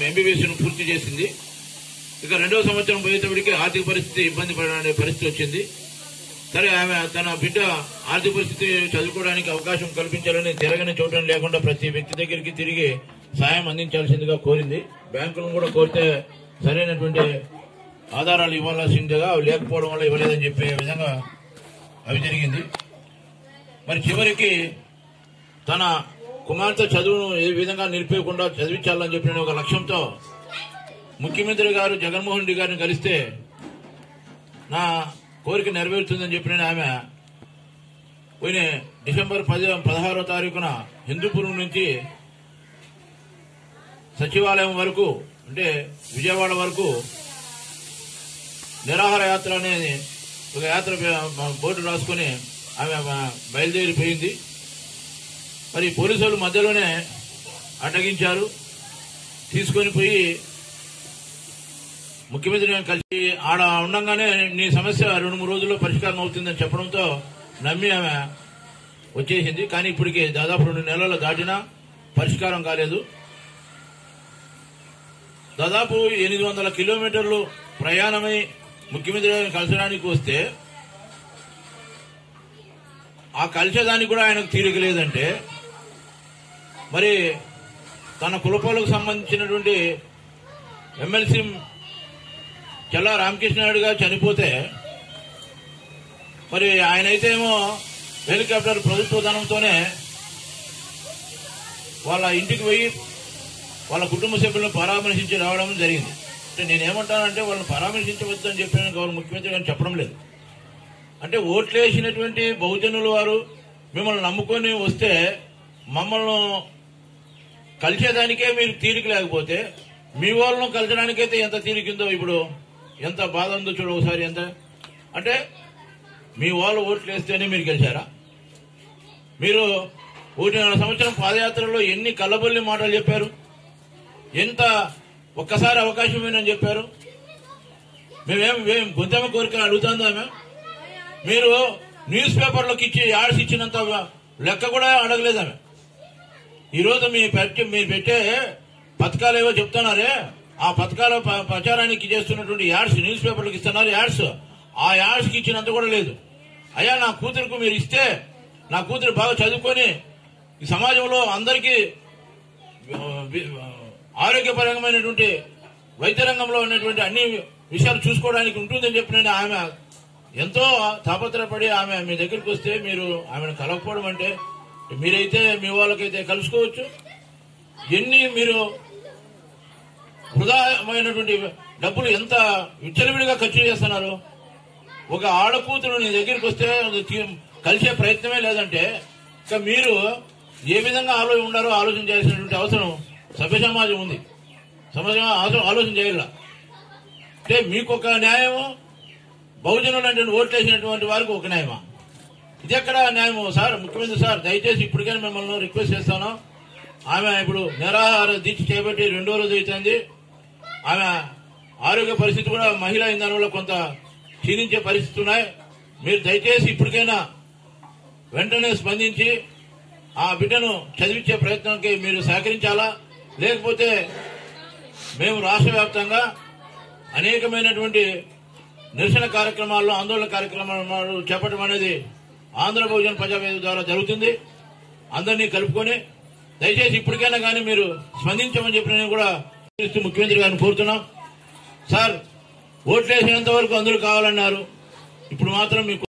MBBS పూర్తి చేసింది ఇక రెండవ సంవత్సరం పోయేటప్పటికి ఆర్థిక పరిస్థితి ఇబ్బంది పడే పరిస్థితి వచ్చింది సరే ఆమె తన బిడ్డ ఆర్థిక పరిస్థితి చదువుకోవడానికి అవకాశం కల్పించాలని తిరగని చూడడం లేకుండా ప్రతి వ్యక్తి దగ్గరికి తిరిగి సాయం అందించాల్సిందిగా కోరింది బ్యాంకులను కూడా కోరితే సరైనటువంటి ఆధారాలు ఇవ్వాల్సిందిగా అవి లేకపోవడం వల్ల ఇవ్వలేదని చెప్పే విధంగా అవి జరిగింది మరి చివరికి తన కుమార్తె చదువును ఏ విధంగా నిలిపేయకుండా చదివించాలని చెప్పిన ఒక లక్ష్యంతో ముఖ్యమంత్రి గారు జగన్మోహన్ రెడ్డి గారిని కలిస్తే నా కోరిక నెరవేరుతుందని చెప్పిన ఆమె పోయిన డిసెంబర్ పది పదహారో తారీఖున హిందూపురం నుంచి సచివాలయం వరకు అంటే విజయవాడ వరకు నిరాహార యాత్ర అనేది ఒక యాత్ర పే- బోర్డు రాసుకుని ఆమె బయలుదేరిపోయింది మరి పోలీసు వాళ్ళు మధ్యలోనే అడ్డగించారు తీసుకొని పోయి ముఖ్యమంత్రి గారిని కలిసి ఆడ ఉండంగానే నీ సమస్య రెండు మూడు రోజుల్లో పరిష్కారం అవుతుందని చెప్పడంతో నమ్మి ఆమె వచ్చేసింది కానీ ఇప్పటికి దాదాపు రెండు నెలలు దాటినా పరిష్కారం కాలేదు దాదాపు ఎనిమిది వందల కిలోమీటర్లు ప్రయాణమై ముఖ్యమంత్రి గారిని కలిసడానికి వస్తే ఆ కలిసేదానికి కూడా ఆయనకు తీరిక లేదంటే మరి తన కులపాలకు సంబంధించినటువంటి ఎమ్మెల్సీ చెల్లా రామకృష్ణారెడ్డి గారు చనిపోతే మరి ఆయన అయితే ఏమో హెలికాప్టర్ ప్రభుత్వ ధనంతోనే వాళ్ళ ఇంటికి పోయి వాళ్ళ కుటుంబ సభ్యులను పరామర్శించి రావడం జరిగింది అంటే నేనేమంటానంటే వాళ్ళని పరామర్శించవద్దు అని చెప్పిన గౌరవ ముఖ్యమంత్రి గారు చెప్పడం లేదు అంటే ఓట్లేసినటువంటి బహుజనుల వారు మిమ్మల్ని నమ్ముకొని వస్తే మమ్మల్ని కలిసేదానికే మీరు తీరిక లేకపోతే మీ వాళ్ళను కలిసడానికైతే ఎంత తీరికిందో ఇప్పుడు ఎంత బాధ ఉందో చూడ ఒకసారి ఎంత అంటే మీ వాళ్ళు ఓట్లు వేస్తేనే మీరు గెలిచారా మీరు ఒకటిన్నర సంవత్సరం పాదయాత్రలో ఎన్ని కళ్ళబొల్లి మాటలు చెప్పారు ఎంత ఒక్కసారి అవకాశం ఇవ్వనని చెప్పారు మేమేం మేము గొంతెమ్మ కోరిక అడుగుతుందా ఆమె మీరు న్యూస్ పేపర్లకు ఇచ్చి యాడ్స్ ఇచ్చినంత లెక్క కూడా అడగలేదు ఆమె ఈరోజు మీ పెట్టే మీరు పెట్టే పథకాలు ఏవో చెప్తున్నారే ఆ పథకాల ప- ప్రచారానికి చేస్తున్నటువంటి యాడ్స్ న్యూస్ పేపర్లకు ఇస్తున్నారు యాడ్స్ ఆ యాడ్స్ కి ఇచ్చినంత కూడా లేదు అయ్యా నా కూతురుకు మీరు ఇస్తే నా కూతురు బాగా చదువుకొని ఈ సమాజంలో అందరికీ ఆ, వి- ఆ, ఆరోగ్యపరమైనటువంటి వైద్య రంగంలో ఉన్నటువంటి అన్ని విషయాలు చూసుకోవడానికి ఉంటుందని చెప్పిన ఆమె ఎంతో తాపత్రపడి ఆమె మీ దగ్గరికి వస్తే మీరు ఆమెను కలవకపోవడం అంటే మీరైతే మీ వాళ్ళకైతే కలుసుకోవచ్చు ఎన్ని మీరు వృధామైనటువంటి డబ్బులు ఎంత విచ్చలవిడిగా ఖర్చు చేస్తున్నారు ఒక ఆడకూతురు నీ దగ్గరికి వస్తే అది తీ- కలిసే ప్రయత్నమే లేదంటే ఇక మీరు ఏ విధంగా ఆలో ఉండారో ఆలోచన చేయాల్సినటువంటి అవసరం సభ్య సమాజం ఉంది సమాజం ఆలో- ఆలోచన చేయాల అంటే మీకు ఒక న్యాయము బహుజనులు అంటే ఓట్లు వేసినటువంటి వారికి ఒక న్యాయమా ఇది ఎక్కడ న్యాయము సార్ ముఖ్యమంత్రి సార్ దయచేసి ఇప్పటికైనా మిమ్మల్ని రిక్వెస్ట్ చేస్తాను ఆమె ఇప్పుడు నిరాహార దీక్ష చేపట్టి రెండో రోజు అవుతుంది ఆమె ఆరోగ్య పరిస్థితి కూడా మహిళ అయిన దానివల్ల కొంత క్షీణించే పరిస్థితి ఉన్నాయి మీరు దయచేసి ఇప్పటికైనా వెంటనే స్పందించి ఆ బిడ్డను చదివించే ప్రయత్నానికి మీరు సహకరించాలా లేకపోతే మేము రాష్ట్ర వ్యాప్తంగా అనేకమైనటువంటి నిరసన కార్యక్రమాల్లో ఆందోళన కార్యక్రమాలు చేపట్టడం అనేది ఆంధ్ర బహుజన ప్రజావేదిక ద్వారా జరుగుతుంది అందరినీ కలుపుకొని దయచేసి ఇప్పటికైనా కానీ మీరు స్పందించమని చెప్పి నేను కూడా ముఖ్యమంత్రి గారిని కోరుతున్నాం సార్ ఓట్లేసినంత వరకు అందరూ కావాలన్నారు ఇప్పుడు మాత్రం మీకు